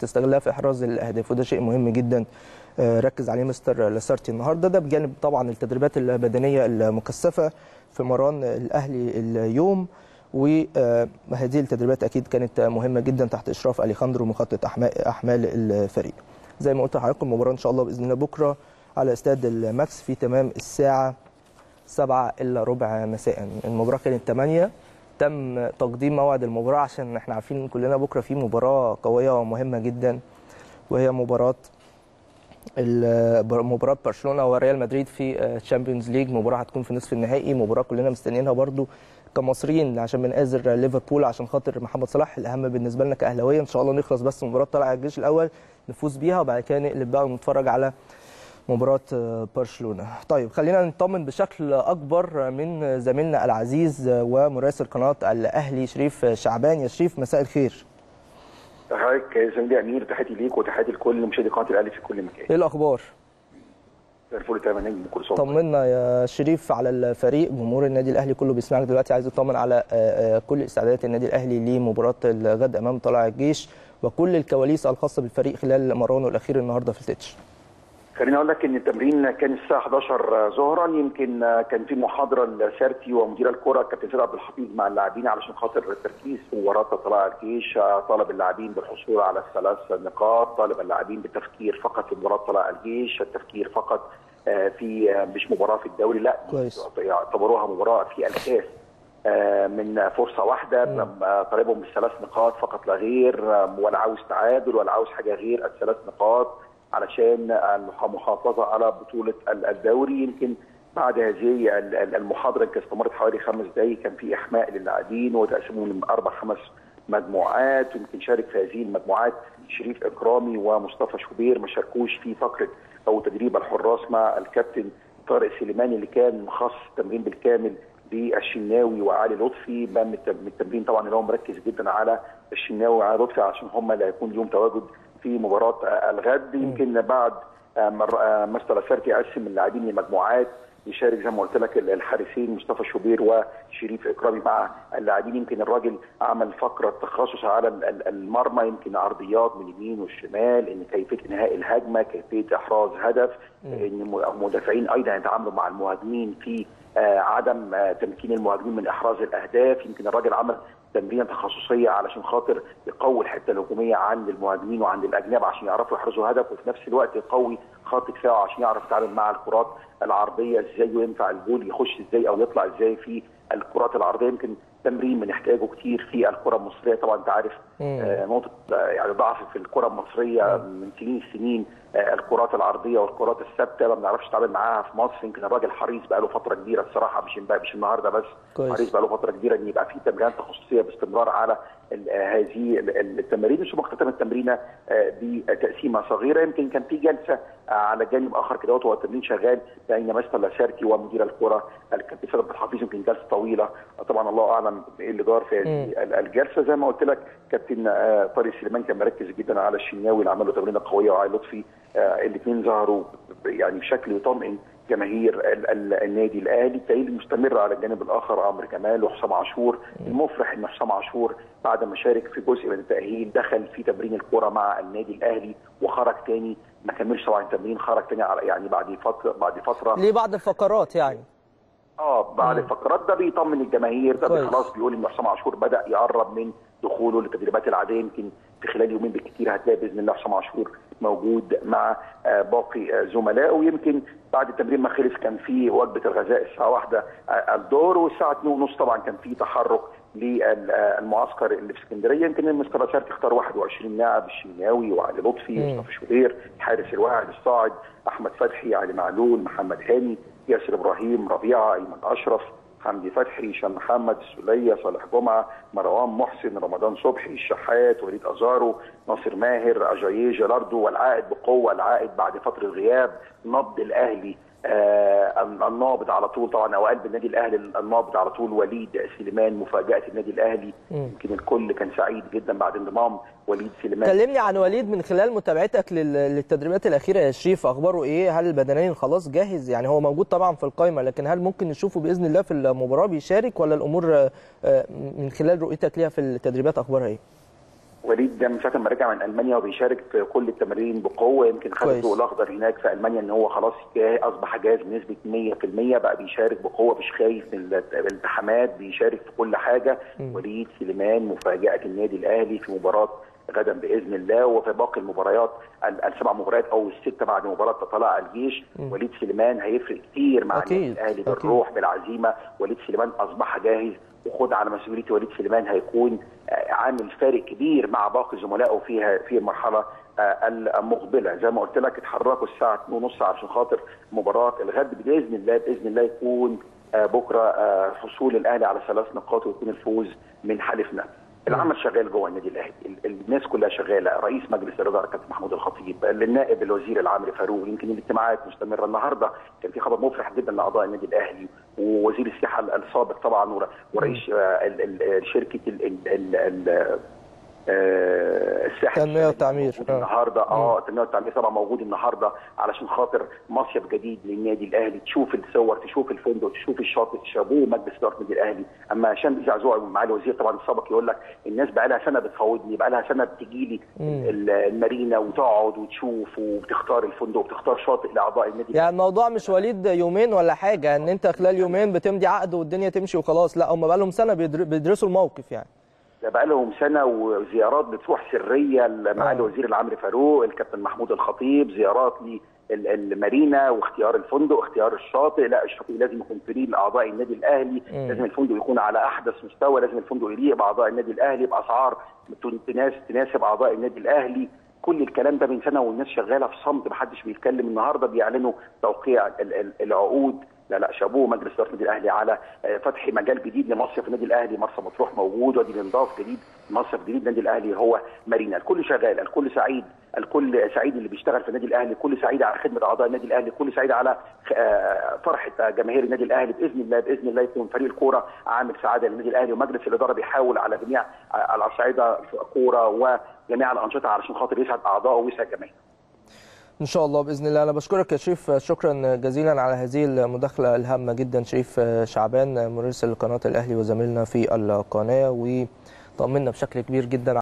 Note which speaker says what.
Speaker 1: تستغلها في احراز الاهداف وده شيء مهم جدا ركز عليه مستر لاسارتي النهارده ده بجانب طبعا التدريبات البدنيه المكثفه في مران الاهلي اليوم وهذه التدريبات اكيد كانت مهمه جدا تحت اشراف اليخاندرو مخطط احمال الفريق زي ما قلت لحضراتكم المباراه ان شاء الله باذن الله بكره على استاد الماكس في تمام الساعه 7 الا ربع مساء المباراه كانت 8 تم تقديم موعد المباراه عشان احنا عارفين كلنا بكره في مباراه قويه ومهمه جدا وهي مباراه مباراه برشلونه وريال مدريد في الشامبيونز ليج مباراه هتكون في نصف النهائي مباراه كلنا مستنيينها برضو كمصريين عشان بنآزر ليفربول عشان خاطر محمد صلاح الاهم بالنسبه لنا كاهلاويه ان شاء الله نخلص بس مباراه طلع الجيش الاول نفوز بيها وبعد كده نقلب بقى ونتفرج على مباراة برشلونة طيب خلينا نطمن بشكل أكبر من زميلنا العزيز ومراسل قناة الأهلي شريف شعبان يا شريف مساء الخير
Speaker 2: تحياتي زميلي امير تحياتي ليك وتحياتي لكل مشاهدي قناه الاهلي في كل مكان.
Speaker 1: ايه الاخبار؟
Speaker 2: زي الفل تمام نجم كل صوت.
Speaker 1: طمنا يا شريف على الفريق جمهور النادي الاهلي كله بيسمعك دلوقتي عايز يطمن على كل استعدادات النادي الاهلي لمباراه الغد امام طلائع الجيش وكل الكواليس الخاصه بالفريق خلال مرانه الاخير النهارده في التتش.
Speaker 2: خليني اقول لك ان التمرين كان الساعه 11 ظهرا يمكن كان في محاضره لسارتي ومدير الكره كابتن سيد عبد الحفيظ مع اللاعبين علشان خاطر التركيز في مباراه طلائع الجيش طالب اللاعبين بالحصول على الثلاث نقاط طالب اللاعبين بالتفكير فقط في مباراه طلائع الجيش التفكير فقط في مش مباراه في الدوري لا
Speaker 1: كويس.
Speaker 2: يعتبروها مباراه في الكاس من فرصه واحده طالبهم بالثلاث نقاط فقط لا غير ولا عاوز تعادل ولا عاوز حاجه غير الثلاث نقاط علشان المحافظه على بطوله الدوري يمكن بعد هذه المحاضره اللي استمرت حوالي خمس دقائق كان في احماء للاعبين وتقسيمهم لاربع خمس مجموعات يمكن شارك في هذه المجموعات شريف اكرامي ومصطفى شوبير ما شاركوش في فقره او تدريب الحراس مع الكابتن طارق سليماني اللي كان مخصص التمرين بالكامل للشناوي وعلي لطفي من التمرين طبعا اللي هو مركز جدا على الشناوي وعلي لطفي عشان هم اللي هيكون ليهم تواجد في مباراه الغد يمكن بعد مستر سارتي قسم اللاعبين لمجموعات يشارك زي ما قلت لك الحارسين مصطفى شوبير وشريف اكرامي مع اللاعبين يمكن الراجل عمل فقره تخصص على المرمى يمكن عرضيات من اليمين والشمال ان كيفيه انهاء الهجمه كيفيه احراز هدف ان المدافعين ايضا يتعاملوا مع المهاجمين في عدم تمكين المهاجمين من احراز الاهداف يمكن الراجل عمل تمرينه تخصصيه علشان خاطر يقوي الحته الهجوميه عند المهاجمين وعند الاجناب عشان يعرفوا يحرزوا هدف وفي نفس الوقت يقوي خط دفاعه عشان يعرف يتعامل مع الكرات العرضيه ازاي وينفع الجول يخش ازاي او يطلع ازاي في الكرات العرضيه يمكن تمرين بنحتاجه كتير في الكره المصريه طبعا انت عارف آه نقطه يعني ضعف في الكره المصريه من سنين السنين آه الكرات العرضيه والكرات الثابته ما بنعرفش نتعامل معاها في مصر يمكن الراجل حريص بقى له فتره كبيره الصراحه مش مش النهارده بس
Speaker 1: كويس.
Speaker 2: حريص بقى له فتره كبيره ان يبقى في تمرينات تخصصيه باستمرار على هذه التمارين مش مختتم التمرينه بتقسيمه صغيره يمكن كان في جلسه على جانب اخر كده هو التمرين شغال بين مستر لاسارتي ومدير الكره الكابتن سيد عبد الحفيظ يمكن جلسه طويله طبعا الله اعلم ايه اللي دار في هذه الجلسه زي ما قلت لك كابتن طارق سليمان كان مركز جدا على الشناوي اللي عمل له تمرينه قويه وعلي لطفي الاثنين ظهروا يعني بشكل يطمئن جماهير النادي الاهلي التأهيل مستمر على الجانب الاخر عمرو كمال وحسام عاشور المفرح ان حسام عاشور بعد ما شارك في جزء من التاهيل دخل في تمرين الكره مع النادي الاهلي وخرج تاني ما كملش طبعا التمرين خرج تاني على يعني بعد فتره بعد فتره
Speaker 1: ليه بعض الفقرات يعني
Speaker 2: اه بعد الفقرات ده بيطمن الجماهير ده خلاص بيقول ان حسام عاشور بدا يقرب من دخوله للتدريبات العاديه يمكن في خلال يومين بالكثير هتلاقي باذن الله حسام عاشور موجود مع باقي زملائه ويمكن بعد التمرين ما خلص كان في وجبه الغذاء الساعه واحدة الدور والساعه 2 ونص طبعا كان في تحرك للمعسكر اللي في اسكندريه يمكن المستر شارك اختار 21 لاعب الشناوي وعلي لطفي مصطفى شوبير حارس الواعد الصاعد احمد فتحي علي معلول محمد هاني ياسر ابراهيم ربيعه ايمن اشرف حمدي فتحي هشام محمد السوليه صالح جمعه مروان محسن رمضان صبحي الشحات وليد ازارو ناصر ماهر اجاييه جيلاردو والعائد بقوه العائد بعد فتره غياب نبض الاهلي آه النابض على طول طبعا او قلب النادي الاهلي النابض على طول وليد سليمان مفاجاه النادي الاهلي يمكن الكل كان سعيد جدا بعد انضمام وليد سليمان
Speaker 1: كلمني عن وليد من خلال متابعتك للتدريبات الاخيره يا شريف اخباره ايه هل البدنيا خلاص جاهز يعني هو موجود طبعا في القائمه لكن هل ممكن نشوفه باذن الله في المباراه بيشارك ولا الامور من خلال رؤيتك ليها في التدريبات اخبارها ايه
Speaker 2: وليد ده من ساعه ما رجع من المانيا وبيشارك في كل التمارين بقوه يمكن خد
Speaker 1: كويس.
Speaker 2: الضوء الاخضر هناك في المانيا ان هو خلاص جاه- اصبح جاهز بنسبه 100% بقى بيشارك بقوه مش خايف من الالت- الالتحامات بيشارك في كل حاجه وليد سليمان مفاجاه النادي الاهلي في مباراه غدا باذن الله وفي باقي المباريات ال- السبع مباريات او السته بعد مباراه تطلع الجيش وليد سليمان هيفرق كتير مع
Speaker 1: أكيد،
Speaker 2: النادي الاهلي
Speaker 1: أكيد.
Speaker 2: بالروح بالعزيمه وليد سليمان اصبح جاهز وخد على مسؤوليه وليد سليمان هيكون آه، عامل فارق كبير مع باقي زملائه فيها في المرحله آه، المقبله زي ما قلت لك اتحركوا الساعه 2:30 عشان خاطر مباراه الغد باذن الله باذن الله يكون آه، بكره آه، حصول الاهلي على ثلاث نقاط ويكون الفوز من حلفنا العمل شغال جوه النادي الاهلي ال- الناس كلها شغاله رئيس مجلس الاداره كابتن محمود الخطيب النائب الوزير العامري فاروق يمكن الاجتماعات مستمره النهارده كان في خبر مفرح جدا لاعضاء النادي الاهلي ووزير السياحه السابق طبعا ور- ورئيس آه، ال- ال- شركه ال- ال- ال- ال- آه، الساحل
Speaker 1: تنمية والتعمير.
Speaker 2: موجود
Speaker 1: آه.
Speaker 2: النهارده اه التنميه والتعمير طبعا موجود النهارده علشان خاطر مصيف جديد للنادي الاهلي تشوف الصور تشوف الفندق تشوف الشاطئ تشابوه مجلس اداره النادي الاهلي اما هشام بيه زعزوع معالي الوزير طبعا السابق يقول لك الناس بقى لها سنه بتفاوضني بقى لها سنه بتجي لي ال- المارينا وتقعد وتشوف وبتختار الفندق وبتختار شاطئ لاعضاء النادي
Speaker 1: يعني الموضوع مش وليد يومين ولا حاجه ان انت خلال يومين بتمضي عقد والدنيا تمشي وخلاص لا هم بقى لهم سنه بيدر- بيدرسوا الموقف يعني
Speaker 2: ده بقى لهم سنه وزيارات بتروح سريه لمعالي
Speaker 1: آه.
Speaker 2: وزير العمري فاروق الكابتن محمود الخطيب زيارات للمارينا واختيار الفندق اختيار الشاطئ لا الشاطئ لازم يكون فري لاعضاء النادي الاهلي
Speaker 1: مم.
Speaker 2: لازم الفندق يكون على احدث مستوى لازم الفندق يليق باعضاء النادي الاهلي باسعار تناس- تناسب اعضاء النادي الاهلي كل الكلام ده من سنه والناس شغاله في صمت محدش بيتكلم النهارده بيعلنوا توقيع ال- ال- العقود لا لا شابوه مجلس اداره النادي الاهلي على آه، فتح مجال جديد لمصيف النادي الاهلي مرسى مطروح موجود وادي الانضاف جديد مصيف جديد النادي الاهلي هو مارينا الكل شغال الكل سعيد الكل سعيد اللي بيشتغل في النادي الاهلي الكل سعيد على خدمه اعضاء النادي الاهلي الكل سعيد على آه، فرحه جماهير النادي الاهلي باذن الله باذن الله يكون فريق الكوره عامل سعاده للنادي الاهلي ومجلس الاداره بيحاول على جميع آه، على صعيد الكوره وجميع الانشطه علشان خاطر يسعد اعضائه ويسعد جماهيره
Speaker 1: ان شاء الله باذن الله انا بشكرك يا شريف شكرا جزيلا على هذه المداخله الهامه جدا شريف شعبان مراسل قناه الاهلي وزميلنا في القناه وطمنا بشكل كبير جدا